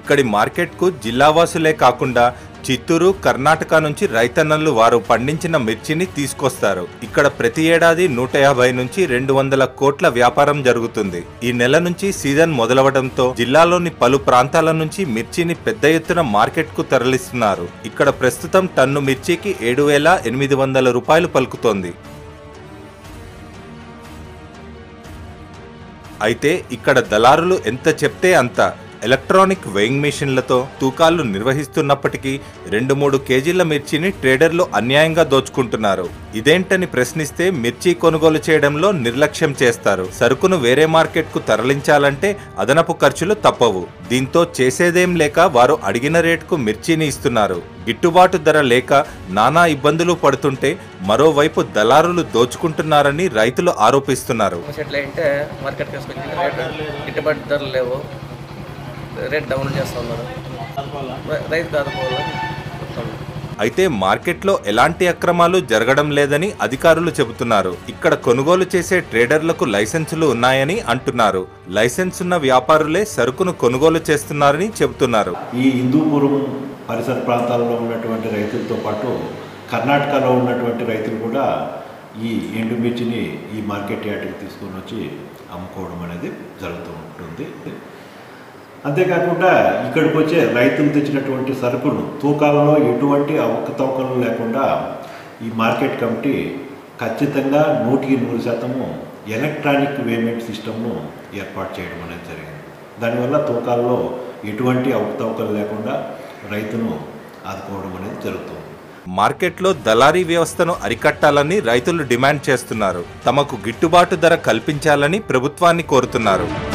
ఇక్కడి మార్కెట్కు జిల్లావాసులే కాకుండా చిత్తూరు కర్ణాటక నుంచి రైతన్నలు వారు పండించిన మిర్చిని తీసుకొస్తారు ఇక్కడ ప్రతి ఏడాది నూట యాభై నుంచి రెండు వందల కోట్ల వ్యాపారం జరుగుతుంది ఈ నెల నుంచి సీజన్ మొదలవడంతో జిల్లాలోని పలు ప్రాంతాల నుంచి మిర్చిని పెద్ద ఎత్తున మార్కెట్కు తరలిస్తున్నారు ఇక్కడ ప్రస్తుతం టన్ను మిర్చికి ఏడు వేల ఎనిమిది వందల రూపాయలు పలుకుతోంది అయితే ఇక్కడ దళారులు ఎంత చెప్తే అంత ఎలక్ట్రానిక్ వెయింగ్ మెషిన్లతో తూకాలు నిర్వహిస్తున్నప్పటికీ రెండు మూడు కేజీల మిర్చిని ట్రేడర్లు అన్యాయంగా దోచుకుంటున్నారు ఇదేంటని ప్రశ్నిస్తే మిర్చి కొనుగోలు చేయడంలో నిర్లక్ష్యం చేస్తారు సరుకును వేరే మార్కెట్కు తరలించాలంటే అదనపు ఖర్చులు తప్పవు దీంతో చేసేదేం లేక వారు అడిగిన రేటుకు మిర్చిని ఇస్తున్నారు గిట్టుబాటు ధర లేక నానా ఇబ్బందులు పడుతుంటే మరోవైపు దళారులు దోచుకుంటున్నారని రైతులు ఆరోపిస్తున్నారు ఎట్లా అంటే మార్కెట్ తీసుకొచ్చి రేట్ గిట్టుబాటు ధరలు లేవు రేట్ డౌన్ చేస్తా ఉన్నారు రై- రైతు ఆదుకోవాలని చెప్తాను అయితే మార్కెట్లో ఎలాంటి అక్రమాలు జరగడం లేదని అధికారులు చెబుతున్నారు ఇక్కడ కొనుగోలు చేసే ట్రేడర్లకు లైసెన్సులు ఉన్నాయని అంటున్నారు లైసెన్స్ ఉన్న వ్యాపారులే సరుకును కొనుగోలు చేస్తున్నారని చెబుతున్నారు ఈ హిందూపురం పరిసర ప్రాంతాల్లో ఉన్నటువంటి రైతులతో పాటు కర్ణాటకలో ఉన్నటువంటి రైతులు కూడా ఈ ఎండుమిర్చిని ఈ మార్కెట్ యార్డ్కి తీసుకొని వచ్చి అమ్ముకోవడం అనేది జరుగుతూ ఉంటుంది అంతేకాకుండా ఇక్కడికి వచ్చే రైతులు తెచ్చినటువంటి సరుకును తూకాలలో ఎటువంటి అవకతవకలు లేకుండా ఈ మార్కెట్ కమిటీ ఖచ్చితంగా నూటికి నూరు శాతము ఎలక్ట్రానిక్ పేమెంట్ సిస్టమ్ను ఏర్పాటు చేయడం అనేది జరిగింది దానివల్ల తూకాల్లో ఎటువంటి అవకతవకలు లేకుండా రైతును ఆదుకోవడం అనేది జరుగుతుంది మార్కెట్లో దళారీ వ్యవస్థను అరికట్టాలని రైతులు డిమాండ్ చేస్తున్నారు తమకు గిట్టుబాటు ధర కల్పించాలని ప్రభుత్వాన్ని కోరుతున్నారు